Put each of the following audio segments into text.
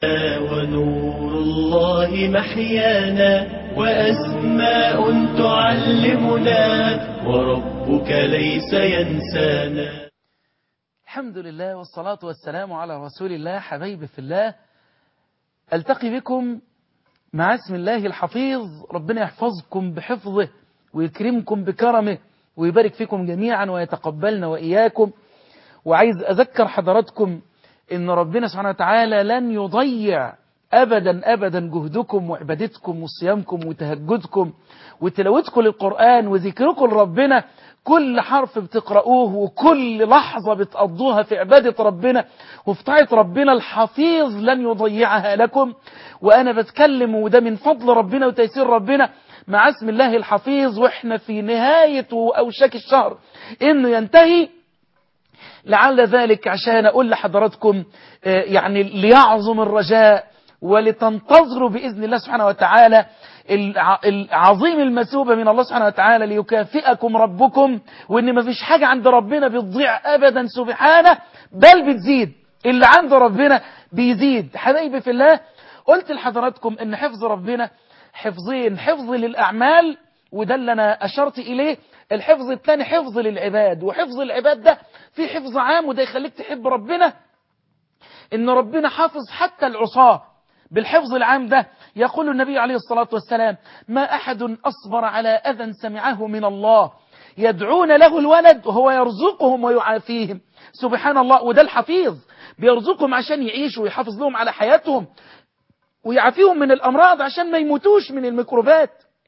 ونور الله محيانا وأسماء تعلمنا وربك ليس ينسانا الحمد لله والصلاة والسلام على رسول الله حبيبي في الله ألتقي بكم مع اسم الله الحفيظ ربنا يحفظكم بحفظه ويكرمكم بكرمه ويبارك فيكم جميعا ويتقبلنا وإياكم وعايز أذكر حضراتكم إن ربنا سبحانه وتعالى لن يضيع أبدا أبدا جهدكم وعبادتكم وصيامكم وتهجدكم وتلاوتكم للقرآن وذكركم لربنا كل حرف بتقرأوه وكل لحظة بتقضوها في عبادة ربنا وفي طاعة ربنا الحفيظ لن يضيعها لكم وأنا بتكلم وده من فضل ربنا وتيسير ربنا مع اسم الله الحفيظ وإحنا في نهاية أوشك الشهر إنه ينتهي لعل ذلك عشان أقول لحضراتكم يعني ليعظم الرجاء ولتنتظروا بإذن الله سبحانه وتعالى العظيم المثوبة من الله سبحانه وتعالى ليكافئكم ربكم وإن ما فيش حاجة عند ربنا بتضيع أبدا سبحانه بل بتزيد اللي عند ربنا بيزيد حبايبي في الله قلت لحضراتكم إن حفظ ربنا حفظين حفظ للأعمال وده اللي أنا أشرت إليه الحفظ الثاني حفظ للعباد وحفظ العباد ده في حفظ عام وده يخليك تحب ربنا إن ربنا حافظ حتى العصاه بالحفظ العام ده يقول النبي عليه الصلاة والسلام ما أحد أصبر على أذى سمعه من الله يدعون له الولد وهو يرزقهم ويعافيهم سبحان الله وده الحفيظ بيرزقهم عشان يعيشوا ويحافظ لهم على حياتهم ويعافيهم من الأمراض عشان ما يموتوش من الميكروبات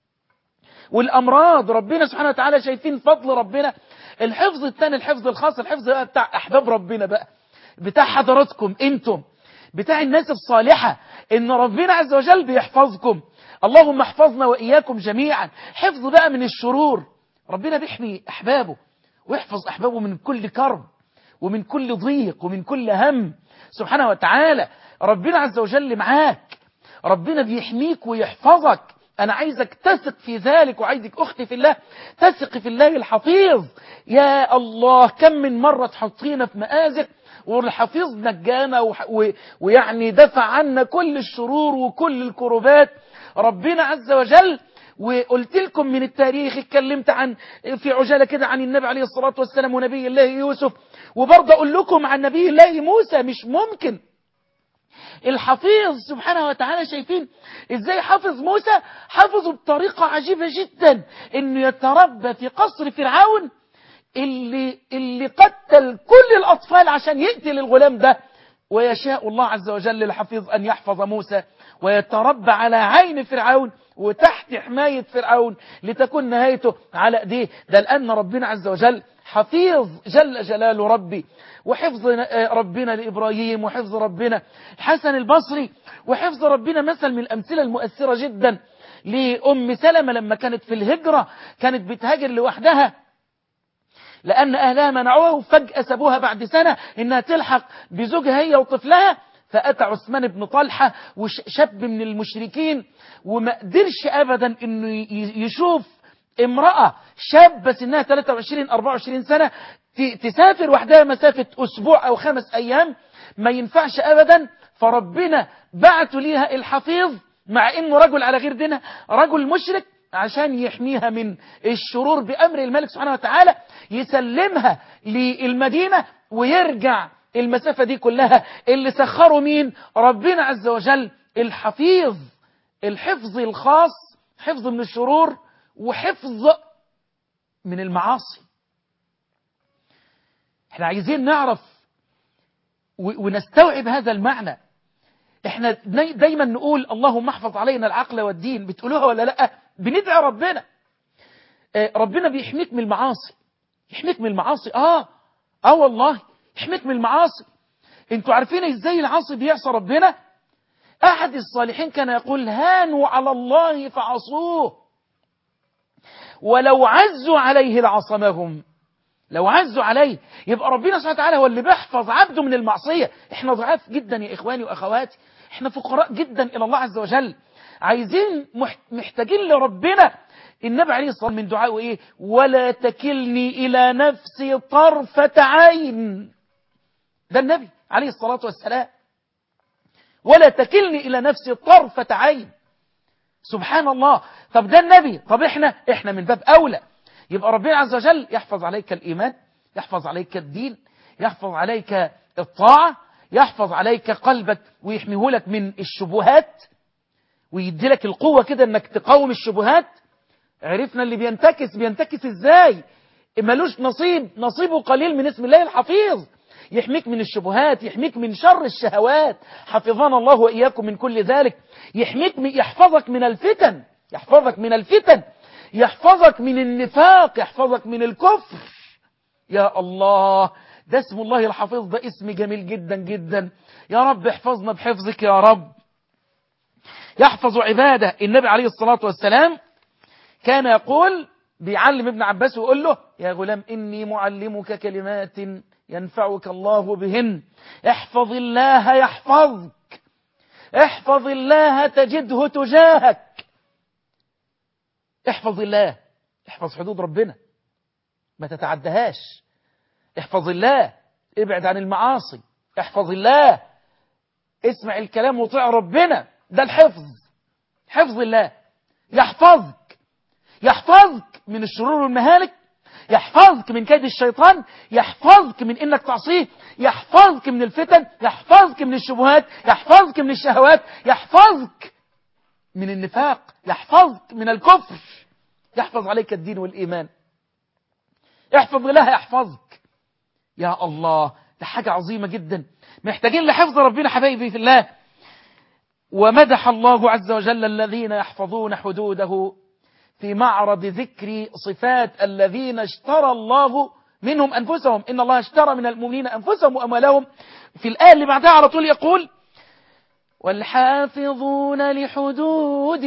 والأمراض ربنا سبحانه وتعالى شايفين فضل ربنا الحفظ الثاني الحفظ الخاص الحفظ بتاع أحباب ربنا بقى بتاع حضراتكم انتم بتاع الناس الصالحة ان ربنا عز وجل بيحفظكم اللهم احفظنا وإياكم جميعا حفظ بقى من الشرور ربنا بيحمي أحبابه ويحفظ أحبابه من كل كرب ومن كل ضيق ومن كل هم سبحانه وتعالى ربنا عز وجل معاك ربنا بيحميك ويحفظك أنا عايزك تثق في ذلك وعايزك أختي في الله تثق في الله الحفيظ يا الله كم من مرة تحطينا في مآزق والحفيظ نجانا و... ويعني دفع عنا كل الشرور وكل الكربات ربنا عز وجل وقلت لكم من التاريخ اتكلمت عن في عجالة كده عن النبي عليه الصلاة والسلام ونبي الله يوسف وبرضه أقول لكم عن نبي الله موسى مش ممكن الحفيظ سبحانه وتعالى شايفين ازاي حافظ موسى حافظه بطريقة عجيبة جدا انه يتربى في قصر فرعون اللي, اللي قتل كل الأطفال عشان يقتل الغلام ده ويشاء الله عز وجل الحفيظ أن يحفظ موسى ويتربى على عين فرعون وتحت حماية فرعون لتكون نهايته على ايديه ده لأن ربنا عز وجل حفيظ جل جلاله ربي وحفظ ربنا لإبراهيم وحفظ ربنا الحسن البصري وحفظ ربنا مثل من الأمثلة المؤثرة جدا لأم سلمة لما كانت في الهجرة كانت بتهاجر لوحدها لأن أهلها منعوها وفجأة سابوها بعد سنة إنها تلحق بزوجها هي وطفلها فأتى عثمان بن طلحة وشاب من المشركين وما قدرش أبدا إنه يشوف امرأة شابة سنها 23-24 سنة تسافر وحدها مسافة أسبوع أو خمس أيام ما ينفعش أبدا فربنا بعتوا ليها الحفيظ مع إنه رجل على غير دينها رجل مشرك عشان يحميها من الشرور بأمر الملك سبحانه وتعالى يسلمها للمدينة ويرجع المسافة دي كلها اللي سخروا مين ربنا عز وجل الحفيظ الحفظ الخاص حفظ من الشرور وحفظ من المعاصي احنا عايزين نعرف ونستوعب هذا المعنى احنا دايما نقول اللهم احفظ علينا العقل والدين بتقولوها ولا لا بندعي ربنا ربنا بيحميك من المعاصي يحميك من المعاصي اه اه والله يحميك من المعاصي انتوا عارفين ازاي العاصي بيعصى ربنا احد الصالحين كان يقول هانوا على الله فعصوه ولو عزوا عليه لعصمهم لو عزوا عليه يبقى ربنا سبحانه وتعالى هو اللي بيحفظ عبده من المعصية احنا ضعاف جدا يا إخواني وأخواتي احنا فقراء جدا إلى الله عز وجل عايزين محتاجين لربنا النبي عليه الصلاة والسلام من دعائه إيه ولا تكلني إلى نفسي طرفة عين ده النبي عليه الصلاة والسلام ولا تكلني إلى نفسي طرفة عين سبحان الله طب ده النبي طب احنا احنا من باب أولى يبقى ربنا عز وجل يحفظ عليك الإيمان يحفظ عليك الدين يحفظ عليك الطاعة يحفظ عليك قلبك ويحميه لك من الشبهات ويدي لك القوة كده انك تقاوم الشبهات عرفنا اللي بينتكس بينتكس ازاي ملوش نصيب نصيبه قليل من اسم الله الحفيظ يحميك من الشبهات يحميك من شر الشهوات حفظنا الله وإياكم من كل ذلك يحميك من يحفظك من الفتن يحفظك من الفتن يحفظك من النفاق يحفظك من الكفر يا الله ده اسم الله الحفيظ ده اسم جميل جدا جدا يا رب احفظنا بحفظك يا رب يحفظ عباده النبي عليه الصلاة والسلام كان يقول بيعلم ابن عباس ويقول له يا غلام إني معلمك كلمات ينفعك الله بهن احفظ الله يحفظك احفظ الله تجده تجاهك احفظ الله احفظ حدود ربنا ما تتعدهاش احفظ الله ابعد عن المعاصي احفظ الله اسمع الكلام وطيع ربنا ده الحفظ حفظ الله يحفظك يحفظك من الشرور والمهالك يحفظك من كيد الشيطان يحفظك من انك تعصيه يحفظك من الفتن يحفظك من الشبهات يحفظك من الشهوات يحفظك من النفاق يحفظك من الكفر يحفظ عليك الدين والإيمان احفظ الله يحفظك يا الله ده حاجة عظيمة جدا محتاجين لحفظ ربنا حبايبي في الله ومدح الله عز وجل الذين يحفظون حدوده في معرض ذكر صفات الذين اشترى الله منهم أنفسهم إن الله اشترى من المؤمنين أنفسهم وأموالهم في الآية اللي بعدها على طول يقول والحافظون لحدود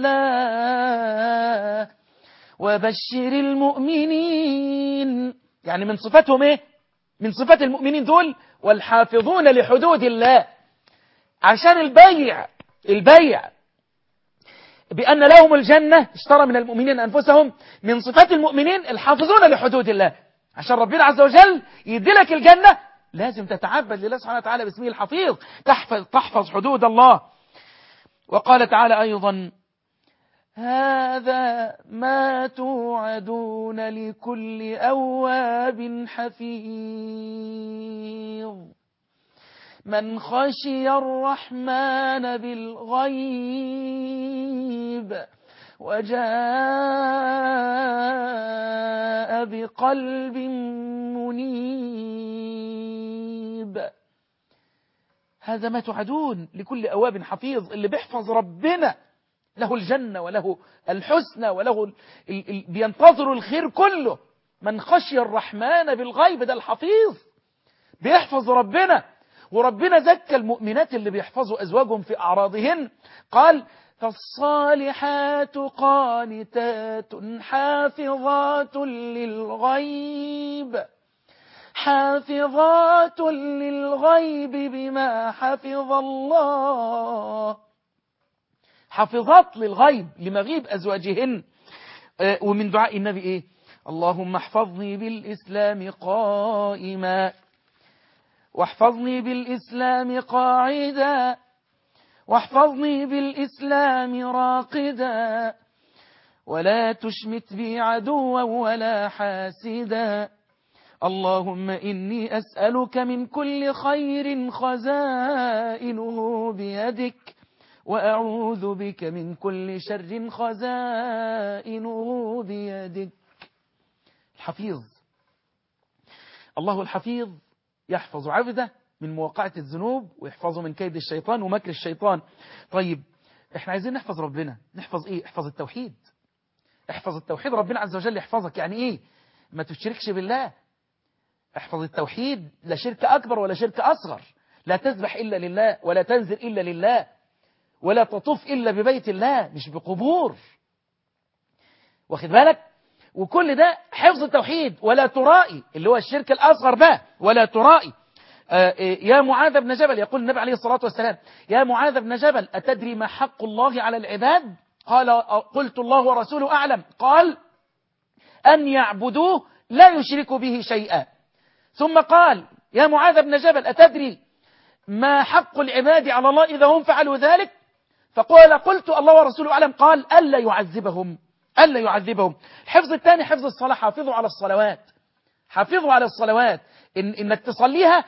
الله وبشر المؤمنين يعني من صفاتهم ايه من صفات المؤمنين دول والحافظون لحدود الله عشان البيع البيع بأن لهم الجنة اشترى من المؤمنين أنفسهم من صفات المؤمنين الحافظون لحدود الله عشان ربنا عز وجل يدي لك الجنة لازم تتعبد لله سبحانه وتعالى باسمه الحفيظ تحفظ, تحفظ حدود الله وقال تعالى أيضا هذا ما توعدون لكل أواب حفيظ من خشي الرحمن بالغيب وجاء بقلب منيب هذا ما تعدون لكل أواب حفيظ اللي بيحفظ ربنا له الجنة وله الحسنى وله ال ال ال بينتظر الخير كله من خشي الرحمن بالغيب ده الحفيظ بيحفظ ربنا وربنا زكى المؤمنات اللي بيحفظوا أزواجهم في أعراضهن قال فالصالحات قانتات حافظات للغيب حافظات للغيب بما حفظ الله حافظات للغيب لمغيب أزواجهن ومن دعاء النبي إيه اللهم احفظني بالإسلام قائما واحفظني بالإسلام قاعدا واحفظني بالإسلام راقدا ولا تشمت بي عدوا ولا حاسدا اللهم إني أسألك من كل خير خزائنه بيدك وأعوذ بك من كل شر خزائنه بيدك الحفيظ الله الحفيظ يحفظ عبده من مواقعة الذنوب ويحفظه من كيد الشيطان ومكر الشيطان طيب احنا عايزين نحفظ ربنا نحفظ ايه احفظ التوحيد احفظ التوحيد ربنا عز وجل يحفظك يعني ايه ما تشركش بالله احفظ التوحيد لا شرك أكبر ولا شرك أصغر لا تذبح إلا لله ولا تنذر إلا لله ولا تطوف إلا ببيت الله مش بقبور واخد بالك وكل ده حفظ التوحيد ولا ترائي اللي هو الشرك الأصغر بقى ولا ترائي يا معاذ بن جبل يقول النبي عليه الصلاة والسلام يا معاذ بن جبل أتدري ما حق الله على العباد قال قلت الله ورسوله أعلم قال أن يعبدوه لا يشركوا به شيئا ثم قال يا معاذ بن جبل أتدري ما حق العباد على الله إذا هم فعلوا ذلك فقال قلت الله ورسوله أعلم قال ألا يعذبهم ألا يعذبهم الحفظ الثاني حفظ الصلاة حافظوا على الصلوات حافظوا على الصلوات إن إنك تصليها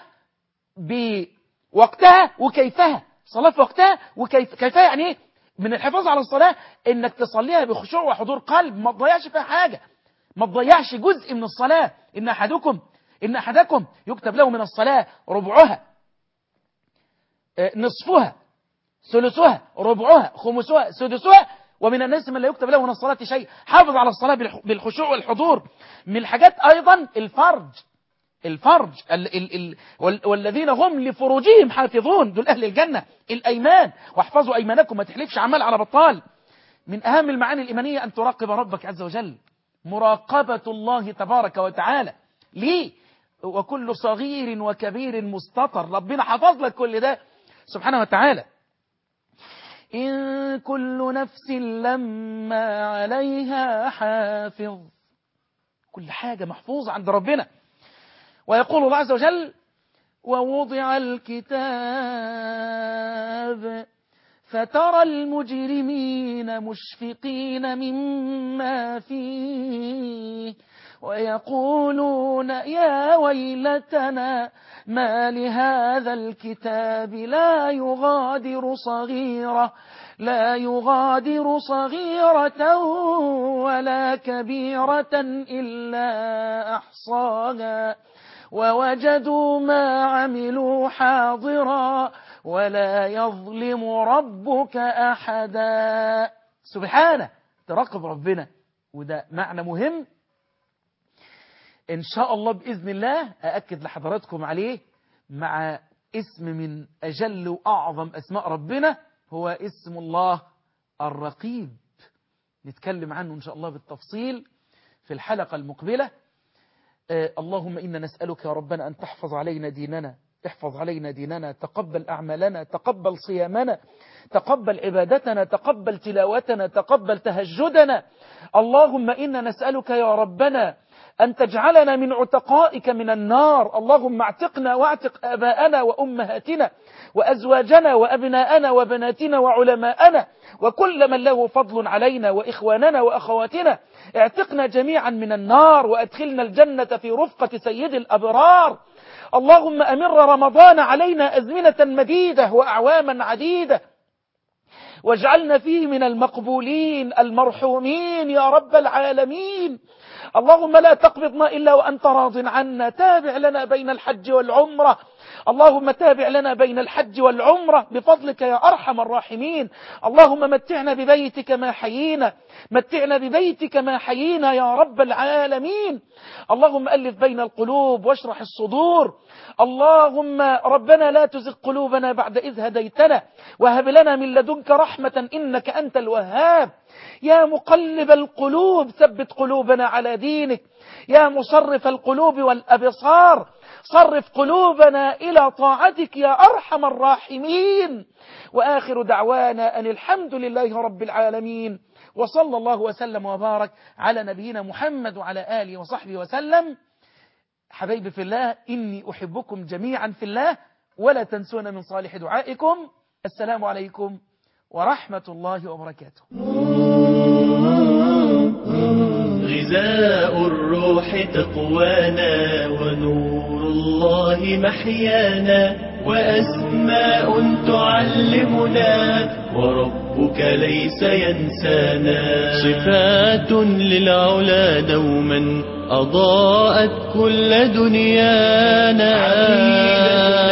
بوقتها وكيفها صلاة في وقتها وكيف كيفها يعني إيه من الحفاظ على الصلاة إنك تصليها بخشوع وحضور قلب ما تضيعش فيها حاجة ما تضيعش جزء من الصلاة إن أحدكم إن أحدكم يكتب له من الصلاة ربعها آه، نصفها ثلثها ربعها خمسها سدسها ومن الناس من لا يكتب له من الصلاة شيء حافظ على الصلاة بالح- بالخشوع والحضور من الحاجات أيضا الفرج الفرج ال ال ال وال والذين هم لفروجهم حافظون دول أهل الجنة الأيمان واحفظوا أيمانكم ما تحلفش عمال على بطال من أهم المعاني الإيمانية أن تراقب ربك عز وجل مراقبة الله تبارك وتعالى ليه وكل صغير وكبير مستطر ربنا حفظ لك كل ده سبحانه وتعالى إن كل نفس لما عليها حافظ كل حاجة محفوظة عند ربنا ويقول الله عز وجل ووضع الكتاب فترى المجرمين مشفقين مما فيه ويقولون يا ويلتنا ما لهذا الكتاب لا يغادر صغيرة لا يغادر صغيرة ولا كبيرة إلا أحصاها ووجدوا ما عملوا حاضرا ولا يظلم ربك أحدا سبحانه تراقب ربنا وده معنى مهم إن شاء الله بإذن الله أأكد لحضراتكم عليه مع اسم من أجل وأعظم أسماء ربنا هو اسم الله الرقيب نتكلم عنه إن شاء الله بالتفصيل في الحلقة المقبلة آه اللهم إنا نسألك يا ربنا أن تحفظ علينا ديننا احفظ علينا ديننا تقبل أعمالنا تقبل صيامنا تقبل عبادتنا تقبل تلاوتنا تقبل تهجدنا اللهم إنا نسألك يا ربنا أن تجعلنا من عتقائك من النار اللهم اعتقنا واعتق آباءنا وأمهاتنا وأزواجنا وأبناءنا وبناتنا وعلماءنا وكل من له فضل علينا وإخواننا وأخواتنا اعتقنا جميعا من النار وأدخلنا الجنة في رفقة سيد الأبرار اللهم أمر رمضان علينا أزمنة مديدة وأعواما عديدة واجعلنا فيه من المقبولين المرحومين يا رب العالمين اللهم لا تقبضنا إلا وأنت راض عنا تابع لنا بين الحج والعمرة اللهم تابع لنا بين الحج والعمرة بفضلك يا أرحم الراحمين اللهم متعنا ببيتك ما حيينا متعنا ببيتك ما حيينا يا رب العالمين اللهم ألف بين القلوب واشرح الصدور اللهم ربنا لا تزغ قلوبنا بعد إذ هديتنا وهب لنا من لدنك رحمة إنك أنت الوهاب يا مقلب القلوب ثبت قلوبنا على دينك يا مصرف القلوب والأبصار صرف قلوبنا إلى طاعتك يا أرحم الراحمين وآخر دعوانا أن الحمد لله رب العالمين وصلى الله وسلم وبارك على نبينا محمد وعلى آله وصحبه وسلم حبايبي في الله إني أحبكم جميعا في الله ولا تنسون من صالح دعائكم السلام عليكم ورحمة الله وبركاته غذاء الروح تقوانا ونور الله محيانا وأسماء تعلمنا وربك ليس ينسانا صفات للعلا دوما أضاءت كل دنيانا